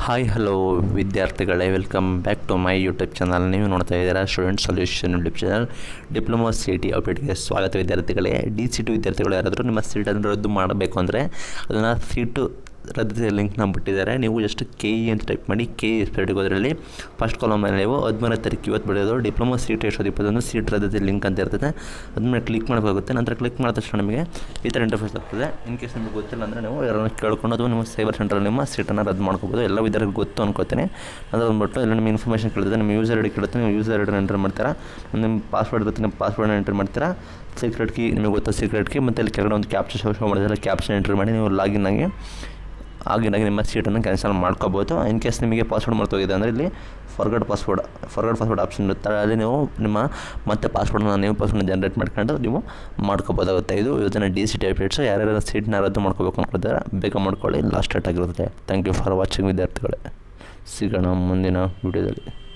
hi hello ವಿದ್ಯಾರ್ಥಿಗಳೇ welcome back to my YouTube channel ನೀವು ನೋಡ್ತಾ ಇದ್ದೀರಾ student solution YouTube channel diploma C T ಅಪ್ಡೇಟ್ಗೆ ಸ್ವಾಗತ ವಿದ್ಯಾರ್ಥಿಗಳೇ ಡಿ ಸಿ ಟು ವಿದ್ಯಾರ್ಥಿಗಳು ಯಾರಾದರೂ ನಿಮ್ಮ ಸೀಟನ್ನು ರದ್ದು ಮಾಡಬೇಕು ಅಂದರೆ ಅದನ್ನು ಸೀಟು ರದ್ದು ಲಿಂಕ್ನ ಬಿಟ್ಟಿದ್ದಾರೆ ನೀವು ಜಸ್ಟ್ ಕೆ ಇ ಅಂತ ಟೈಪ್ ಮಾಡಿ ಕೆ ಇ ಸ್ಪೆಲ್ಟಿಗೆ ಹೋದ್ರಲ್ಲಿ ಫಸ್ಟ್ ಕಾಲಮಲ್ಲಿ ನೀವು ಹದಿಮೂರನೇ ತಾರೀಕು ಇವತ್ತು ಬಿಡೋದು ಡಿಪ್ಲೊಮಾ ಸೀಟ್ ಎಷ್ಟು ಇಪ್ಪತ್ತೊಂದು ಸೀಟ್ ರದ್ದತಿ ಲಿಂಕ್ ಅಂತ ಇರ್ತದೆ ಅದನ್ನ ಕ್ಲಿಕ್ ಮಾಡಬೇಕಾಗುತ್ತೆ ನಂತರ ಕ್ಲಿಕ್ ಮಾಡಿದ ತಕ್ಷಣ ನಿಮಗೆ ಈ ಥರ ಇಂಟರ್ಫೇಸ್ ಆಗ್ತದೆ ಇನ್ ಕೇಸ್ ನಿಮಗೆ ಗೊತ್ತಿಲ್ಲ ಅಂದರೆ ನೀವು ಯಾರನ್ನು ಕೇಳ್ಕೊಂಡು ಅಥವಾ ನಿಮ್ಮ ಸೈಬರ್ ಸೆಂಟ್ರಲ್ಲಿ ನಿಮ್ಮ ಸೀಟನ್ನು ರದ್ದು ಮಾಡ್ಕೋಬೋದು ಎಲ್ಲ ವಿದ್ಯಾರ್ಥಿಗಳು ಗೊತ್ತು ಅನ್ಕೋತೀನಿ ಅದು ಬಂದ್ಬಿಟ್ಟು ಎಲ್ಲ ನಿಮ್ಮ ಇನ್ಫಾರ್ಮೇಷನ್ ಕೇಳ್ತದೆ ನಿಮ್ಮ ಯೂಸರ್ ಐಡಿ ಕೇಳುತ್ತೆ ನೀವು ಯೂಸರ್ ಐಡಿನ ಎಂಟರ್ ಮಾಡ್ತೀರಾ ನಿಮ್ಮ ಪಾಸ್ವರ್ಡ್ ಇರುತ್ತೆ ನಿಮ್ಮ ಪಾಸ್ವರ್ಡ್ನ ಎಂಟರ್ ಮಾಡ್ತೀರಾ ಸೀಕ್ರೆಟ್ ಕೀ ನಿಮಗೆ ಗೊತ್ತಾ ಸೀಕ್ರೆಟ್ ಕೀ ಮತ್ತು ಅಲ್ಲಿ ಕೆಳಗಡೆ ಒಂದು ಕ್ಯಾಪ್ಚರ್ ಶೋ ಶೋ ಮಾಡಿದ್ರೆ ಕ್ಯಾಪ್ಷನ್ ಎಂಟ್ರಿ ಮಾಡಿ ನೀವು ಲಾಗಿನ್ ಆಗಿ ಆಗಿನಾಗಿ ನಿಮ್ಮ ಸೀಟನ್ನು ಕ್ಯಾನ್ಸಲ್ ಮಾಡ್ಕೋಬೋದು ಇನ್ ಕೇಸ್ ನಿಮಗೆ ಪಾಸ್ವರ್ಡ್ ಮರ್ತೋಗಿದೆ ಅಂದರೆ ಇಲ್ಲಿ forgot password forgot password option ಇರುತ್ತೆ ಅಲ್ಲಿ ನೀವು ನಿಮ್ಮ ಮತ್ತೆ ಪಾಸ್ವರ್ಡ್ನ ನೀವು ಪಾಸ್ವರ್ಡ್ನ ಜನ್ರೇಟ್ ಮಾಡ್ಕೊಂಡು ನೀವು ಮಾಡ್ಕೋಬೋದಾಗುತ್ತೆ ಇದು ಯೋಜನೆ ಡಿ ಸಿ ಟಿ ಅಪ್ಡೇಟ್ಸು ಯಾರ್ಯಾರು ಸೀಟ್ನ ರದ್ದು ಮಾಡ್ಕೋಬೇಕು ಅನ್ಕೊಳ್ತಾರೆ ಬೇಗ ಮಾಡ್ಕೊಳ್ಳಿ ಲಾಸ್ಟ್ ಡೇಟ್ ಆಗಿರುತ್ತೆ ಥ್ಯಾಂಕ್ ಯು ಫಾರ್ ವಾಚಿಂಗ್ ವಿದ್ಯಾರ್ಥಿಗಳೇ ಸಿಗೋಣ ಮುಂದಿನ ವಿಡಿಯೋದಲ್ಲಿ